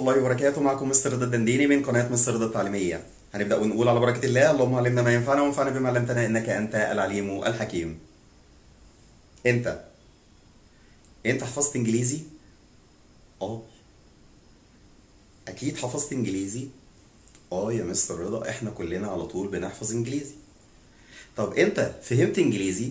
الله وبركاته معكم مستر رضا الدنديني من قناة مستر رضا التعليمية هنبدأ ونقول على بركة الله اللهم علمنا ما ينفعنا وانفعنا بما علمتنا إنك أنت العليم الحكيم أنت أنت حفظت إنجليزي؟ آه أكيد حفظت إنجليزي؟ آه يا مستر رضا إحنا كلنا على طول بنحفظ إنجليزي طب أنت فهمت إنجليزي؟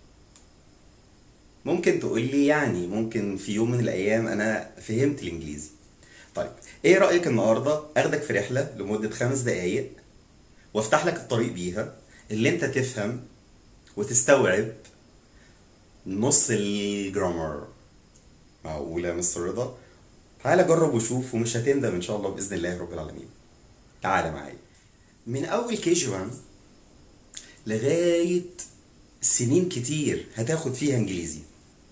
ممكن تقول لي يعني ممكن في يوم من الايام انا فهمت الانجليزي طيب ايه رايك النهارده اخدك في رحله لمده خمس دقايق وافتح لك الطريق بيها اللي انت تفهم وتستوعب نص الجرامر معقوله يا مستر رضا تعالى جرب وشوف ومش هتندم ان شاء الله باذن الله رب العالمين تعالى معايا من اول كي جي 1 لغايه سنين كتير هتاخد فيها انجليزي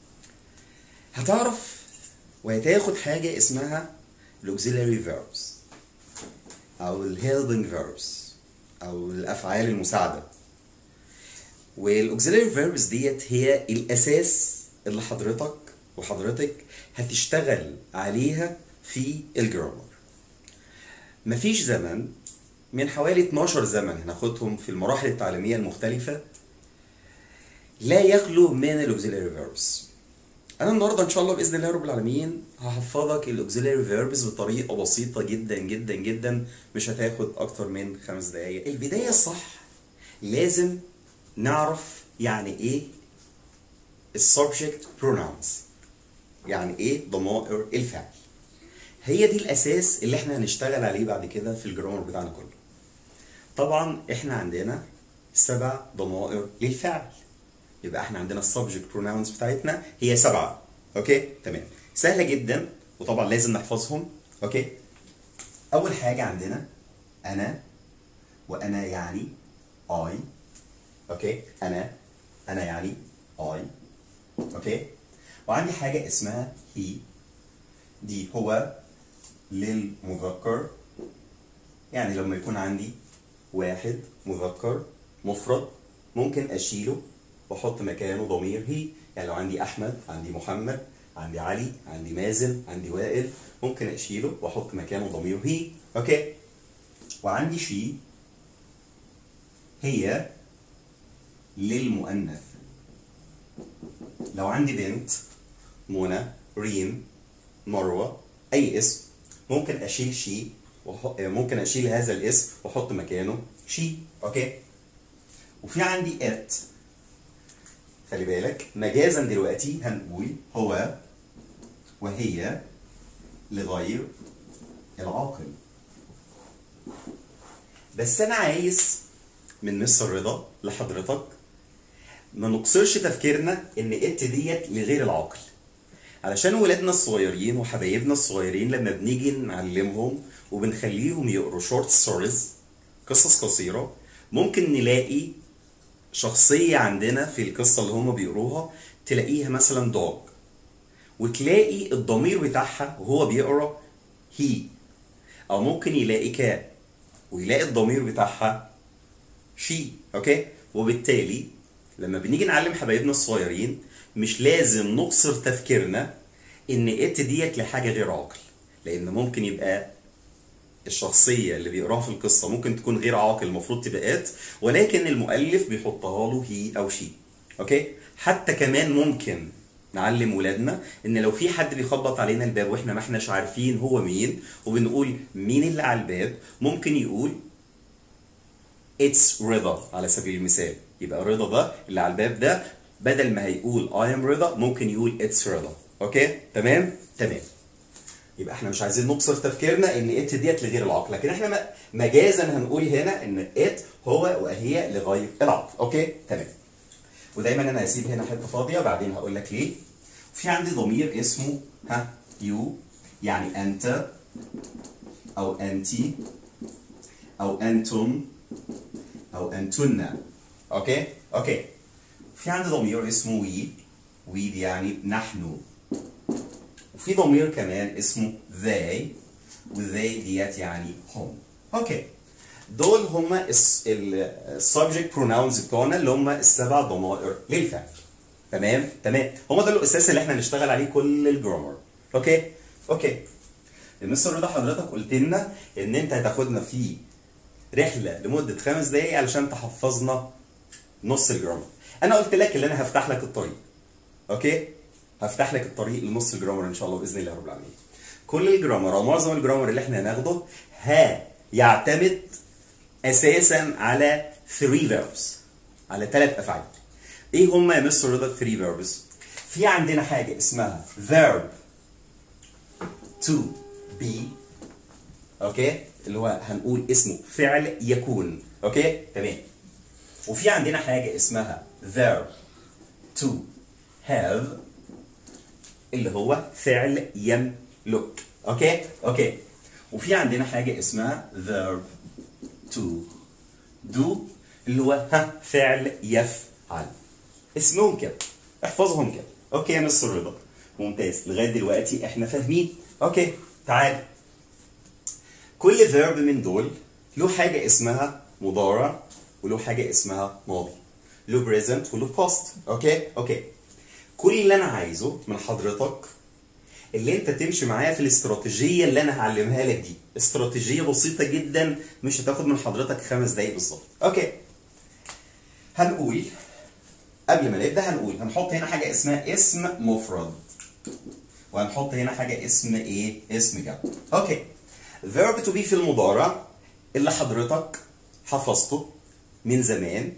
هتعرف وهتاخد حاجة اسمها الاوكسيلاري verbs او الهيلبنج verbs او الافعال المساعدة والاوكسيلاري verbs ديت هي الاساس اللي حضرتك وحضرتك هتشتغل عليها في الجرامر مفيش زمن من حوالي 12 زمن هناخدهم في المراحل التعليمية المختلفة لا يخلو من الاوكسيلاري فيربس انا النهارده ان شاء الله باذن الله رب العالمين هحفظك الاوكسيلاري فيربس بطريقه بسيطه جدا جدا جدا مش هتاخد اكتر من خمس دقائق البدايه الصح لازم نعرف يعني ايه السبجكت بروناونز يعني ايه ضمائر الفعل هي دي الاساس اللي احنا هنشتغل عليه بعد كده في الجرامر بتاعنا كله طبعا احنا عندنا سبع ضمائر للفعل يبقى احنا عندنا السبجكت بروناونز بتاعتنا هي سبعه اوكي تمام سهله جدا وطبعا لازم نحفظهم اوكي اول حاجه عندنا انا وانا يعني اي اوكي انا انا يعني اي اوكي وعندي حاجه اسمها هي دي هو للمذكر يعني لما يكون عندي واحد مذكر مفرد ممكن اشيله واحط مكانه ضمير هي يعني لو عندي احمد عندي محمد عندي علي عندي مازن عندي وائل ممكن اشيله واحط مكانه ضمير هي اوكي وعندي شي هي للمؤنث لو عندي بنت منى ريم مروه اي اسم ممكن اشيل شي وح... ممكن اشيل هذا الاسم واحط مكانه شي اوكي وفي عندي ات خلي بالك مجازا دلوقتي هنقول هو وهي لغير العاقل بس انا عايز من مستر رضا لحضرتك ما نقصرش تفكيرنا ان ات ديت لغير العاقل علشان ولادنا الصغيرين وحبايبنا الصغيرين لما بنيجي نعلمهم وبنخليهم يقروا شورت ستوريز قصص قصيره ممكن نلاقي شخصية عندنا في القصة اللي هما بيقروها تلاقيها مثلا دوج وتلاقي الضمير بتاعها وهو بيقرا هي أو ممكن يلاقي كات ويلاقي الضمير بتاعها شي أوكي وبالتالي لما بنيجي نعلم حبايبنا الصغيرين مش لازم نقصر تفكيرنا إن إت ديت لحاجة غير عاقل لأن ممكن يبقى الشخصيه اللي بيقراها في القصه ممكن تكون غير عاقل المفروض تبقى ات ولكن المؤلف بيحطها له هي او شي اوكي حتى كمان ممكن نعلم ولادنا ان لو في حد بيخبط علينا الباب واحنا ما احناش عارفين هو مين وبنقول مين اللي على الباب ممكن يقول اتس رضا على سبيل المثال يبقى رضا ده اللي على الباب ده بدل ما هيقول اي ام رضا ممكن يقول اتس رضا اوكي تمام تمام يبقى احنا مش عايزين نقصر تفكيرنا ان ات ديت لغير العقل لكن احنا مجازا هنقول هنا ان ات هو وهي لغير العقل اوكي تمام ودايما انا هسيب هنا حته فاضيه بعدين هقول لك ليه في عندي ضمير اسمه ها يو يعني انت او انتي او انتم او انتن اوكي اوكي في عندي ضمير اسمه وي وي دي يعني نحن وفي ضمير كمان اسمه they وذي ديت يعني هم اوكي دول هما السبجكت بروناونز بتوعنا اللي هما السبع ضمائر للفعل تمام تمام هما ده الاساس اللي احنا هنشتغل عليه كل الجرامر اوكي اوكي مستر رضا حضرتك قلت لنا ان انت هتاخدنا في رحله لمده خمس دقايق علشان تحفظنا نص الجرامر انا قلت لك ان انا هفتح لك الطريق اوكي هفتح لك الطريق لنص الجرامر ان شاء الله باذن الله رب العالمين كل الجرامر او معظم الجرامر اللي احنا هناخده ها يعتمد اساسا على 3 verbs على ثلاث افعال ايه هم يا مستر رضا 3 verbs في عندنا حاجه اسمها verb to be اوكي اللي هو هنقول اسمه فعل يكون اوكي تمام وفي عندنا حاجه اسمها verb to have اللي هو فعل يملك اوكي اوكي وفي عندنا حاجه اسمها verb to do اللي هو ها فعل يفعل اسمهم كده احفظهم كده اوكي يا مستر رضا ممتاز لغايه دلوقتي احنا فاهمين اوكي تعال كل فيرب من دول له حاجه اسمها مضارع وله حاجه اسمها ماضي له بريزنت وله باست اوكي اوكي كل اللي انا عايزه من حضرتك اللي انت تمشي معايا في الاستراتيجيه اللي انا هعلمها لك دي استراتيجيه بسيطه جدا مش هتاخد من حضرتك خمس دقايق بالظبط اوكي هنقول قبل ما نبدا هنقول هنحط هنا حاجه اسمها اسم مفرد وهنحط هنا حاجه اسم ايه اسم جمع اوكي verb to be في المضارع اللي حضرتك حفظته من زمان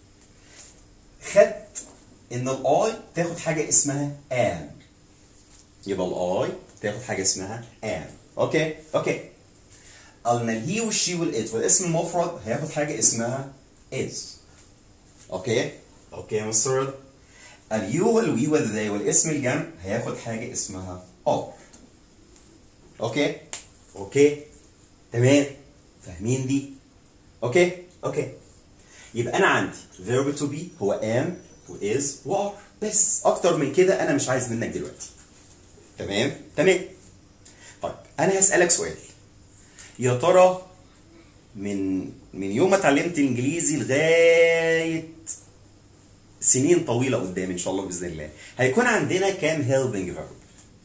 خدت ان الاي تاخد حاجه اسمها am يبقى الاي تاخد حاجه اسمها am اوكي اوكي قلنا الهي والشي والات والاسم المفرد هياخد حاجه اسمها is اوكي اوكي يا مستر رضا اليو والوي والذي والاسم الجمع هياخد حاجه اسمها are اوكي اوكي تمام فاهمين دي اوكي اوكي يبقى انا عندي verb to be هو am و is و are بس اكتر من كده انا مش عايز منك دلوقتي تمام تمام طيب انا هسالك سؤال يا ترى من من يوم ما اتعلمت انجليزي لغايه سنين طويله قدام ان شاء الله باذن الله هيكون عندنا كام helping verb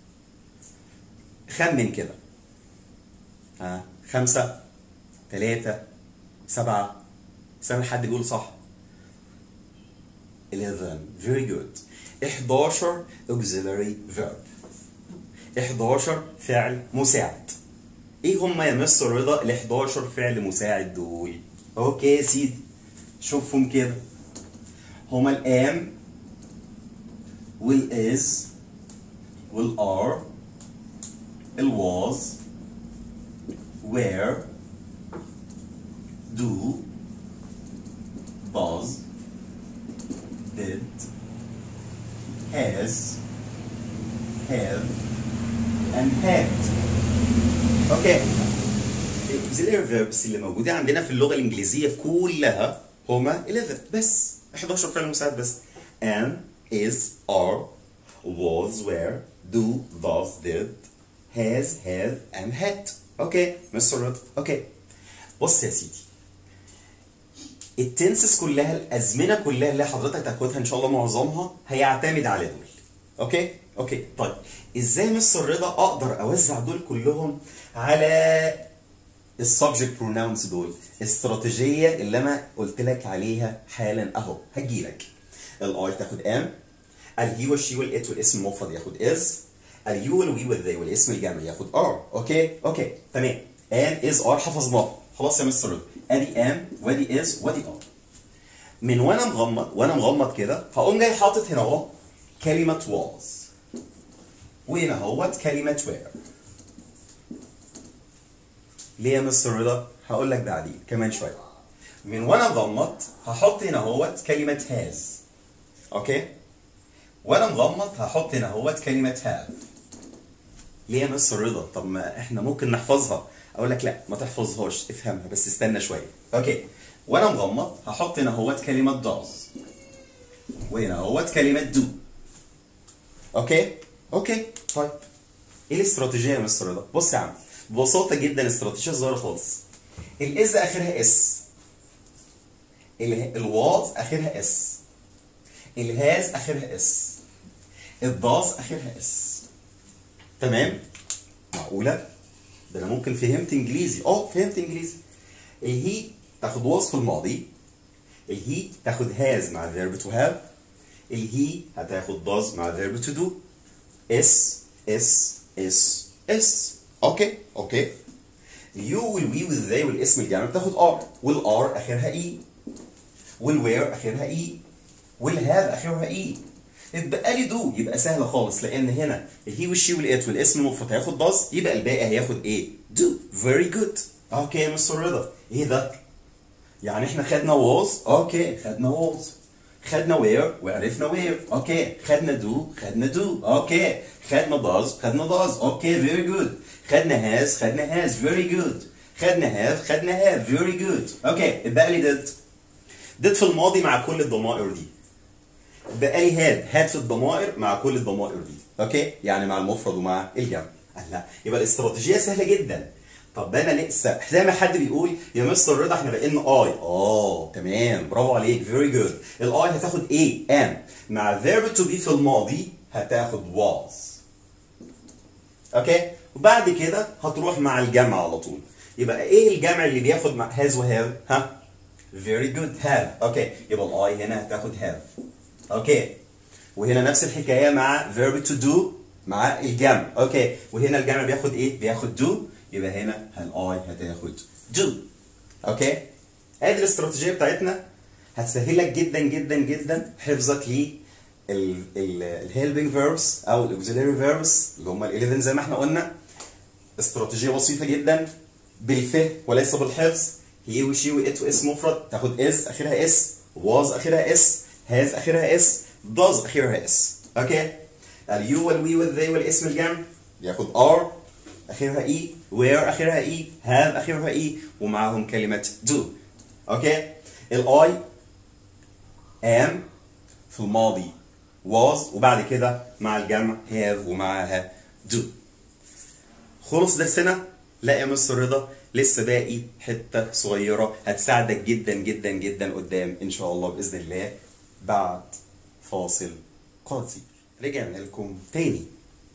خمن كده ها خمسة ثلاثة سبعة سامع حد بيقول صح 11 very good 11 auxiliary verb 11 فعل مساعد ايه هم يا مستر رضا ال 11 فعل مساعد دول اوكي يا سيدي شوفهم كده هما الام والاز والار الواز where do does did has have and had اوكي الاوكسيلري فيربس اللي موجودين عندنا في اللغه الانجليزيه كلها هما 11 بس 11 فعل مساعد بس am is are was were do does did has have and had اوكي مستر رد اوكي بص يا سيدي التنسس كلها الازمنه كلها اللي حضرتك تاخدها ان شاء الله معظمها هيعتمد على دول اوكي اوكي طيب ازاي مستر رضا اقدر اوزع دول كلهم على السبجكت بروناونز دول الاستراتيجيه اللي انا قلت لك عليها حالا اهو هجيلك الاي تاخد ام الهي والشي والات والاسم المفرد ياخد از اليو والوي والذي والاسم الجمع ياخد ار اوكي اوكي تمام ام از ار حفظناه خلاص يا مستر رضا ادي ام وادي از وادي ار من وانا مغمض وانا مغمض كده هقوم جاي حاطط هنا اهو كلمه was وهنا اهوت كلمه where ليه يا مستر رضا؟ هقول لك بعدين كمان شويه من وانا مغمض هحط هنا اهوت كلمه has اوكي وانا مغمض هحط هنا اهوت كلمه have ليه يا مستر رضا؟ طب ما احنا ممكن نحفظها اقول لك لا ما تحفظهاش افهمها بس استنى شويه اوكي وانا مغمض هحط هنا اهوت كلمه does وهنا اهوت كلمه do اوكي اوكي طيب ايه الاستراتيجيه يا مستر رضا؟ بص يا عم ببساطه جدا استراتيجيه صغيره خالص الاز اخرها اس الواز اخرها اس الهاز اخرها اس الضاز اخرها اس تمام معقوله ده انا ممكن فهمت انجليزي اه فهمت انجليزي الهي تاخد وصف الماضي الهي تاخد هاز مع verb to have الهي هتاخد does مع verb to do اس اس اس اس اوكي اوكي اليو والوي والذي والاسم الجامع بتاخد ار والار اخرها اي والوير اخرها اي والهاف اخرها اي اتبقى لي دو يبقى سهله خالص لان هنا الهي والشي والات والاسم المفرد هياخد داز يبقى الباقي هياخد ايه دو فيري جود اوكي يا مستر رضا ايه ده يعني احنا خدنا ووز اوكي خدنا ووز خدنا وير وعرفنا وير اوكي خدنا دو خدنا دو اوكي خدنا داز خدنا داز اوكي فيري جود خدنا هاز خدنا هاز فيري جود خدنا هاف خدنا هاف فيري جود اوكي اتبقى لي ديد ديد في الماضي مع كل الضمائر دي بقى لي هاد هاد في الضمائر مع كل الضمائر دي اوكي يعني مع المفرد ومع الجمع لا يبقى الاستراتيجيه سهله جدا طب انا لسه زي ما حد بيقول يا مستر رضا احنا بقينا اي اه تمام برافو عليك فيري جود الاي هتاخد ايه ام مع verb to be في الماضي هتاخد was اوكي وبعد كده هتروح مع الجمع على طول يبقى ايه الجمع اللي بياخد مع has وهاف ها very good have اوكي يبقى الاي هنا هتاخد have اوكي وهنا نفس الحكايه مع verb to do مع الجمع اوكي وهنا الجمع بياخد ايه بياخد do يبقى هنا الاي هتاخد do اوكي ادي الاستراتيجيه بتاعتنا هتسهلك جدا جدا جدا حفظك ل الهيلبنج فيربس او الاوكسيلري فيربس اللي هم ال 11 زي ما احنا قلنا استراتيجيه بسيطه جدا بالفهم وليس بالحفظ هي وشي وات واسم مفرد تاخد از اخرها اس واز اخرها اس هاز اخرها اس does اخرها اس اوكي اليو والوي والذي والاسم الجمع بياخد ار اخرها اي وير اخرها اي هاف اخرها اي ومعاهم كلمه do اوكي الاي am في الماضي was وبعد كده مع الجمع have ومعاها do خلص درسنا لا يا مستر رضا لسه باقي حته صغيره هتساعدك جدا جدا جدا قدام ان شاء الله باذن الله بعد فاصل قصير رجعنا لكم تاني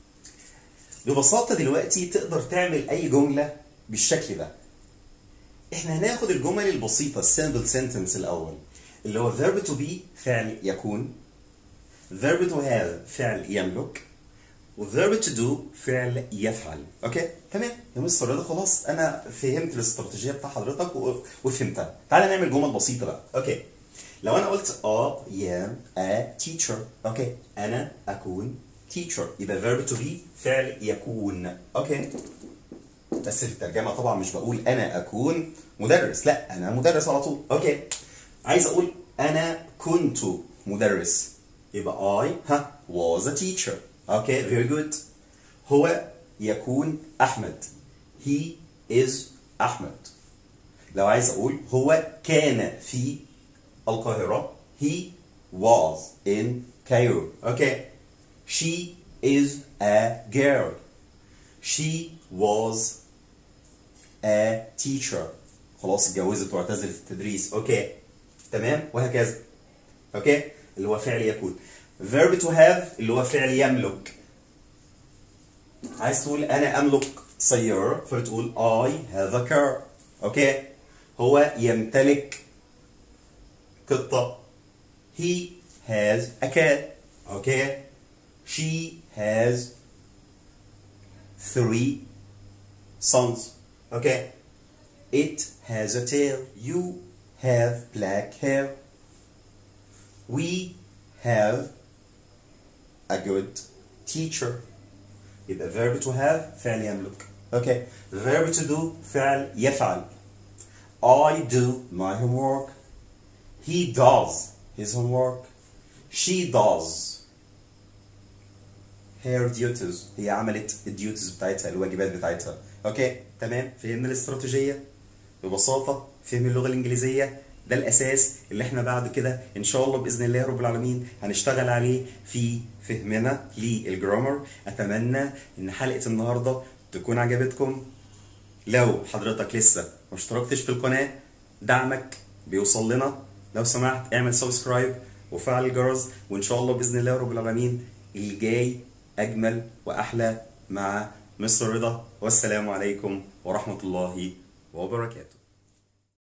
ببساطه دلوقتي تقدر تعمل اي جمله بالشكل ده احنا هناخد الجمل البسيطه السامبل سنتنس الاول اللي هو verb to be فعل يكون verb to have فعل يملك وverb to do فعل يفعل اوكي تمام يا مستر رضا خلاص انا فهمت الاستراتيجيه بتاع حضرتك و- وفهمتها تعالى نعمل جمل بسيطه بقى اوكي لو انا قلت I am a teacher اوكي انا اكون teacher يبقى verb to be فعل يكون اوكي بس في الترجمه طبعا مش بقول انا اكون مدرس لا انا مدرس على طول اوكي عايز اقول انا كنت مدرس يبقى I ها was a teacher اوكي very good هو يكون احمد he is احمد لو عايز اقول هو كان في القاهرة he was in Cairo اوكي she is a girl she was a teacher خلاص اتجوزت واعتزلت التدريس اوكي تمام وهكذا اوكي اللي هو فعل يكون verb to have اللي هو فعل يملك عايز تقول انا املك سيارة فتقول I have a car اوكي هو يمتلك قطة he has a cat اوكي she has three sons okay it has a tail you have black hair we have a good teacher يبقى verb to have فعل يملك okay verb to do فعل يفعل I do my homework he does his homework she does her duties هي عملت الديوتيز بتاعتها الواجبات بتاعتها اوكي تمام فهمنا الاستراتيجيه ببساطه فهم اللغه الانجليزيه ده الاساس اللي احنا بعد كده ان شاء الله باذن الله رب العالمين هنشتغل عليه في فهمنا للجرامر اتمنى ان حلقه النهارده تكون عجبتكم لو حضرتك لسه ما اشتركتش في القناه دعمك بيوصل لنا لو سمحت اعمل سبسكرايب وفعل الجرس وان شاء الله باذن الله رب العالمين الجاي اجمل واحلى مع مستر رضا والسلام عليكم ورحمة الله وبركاته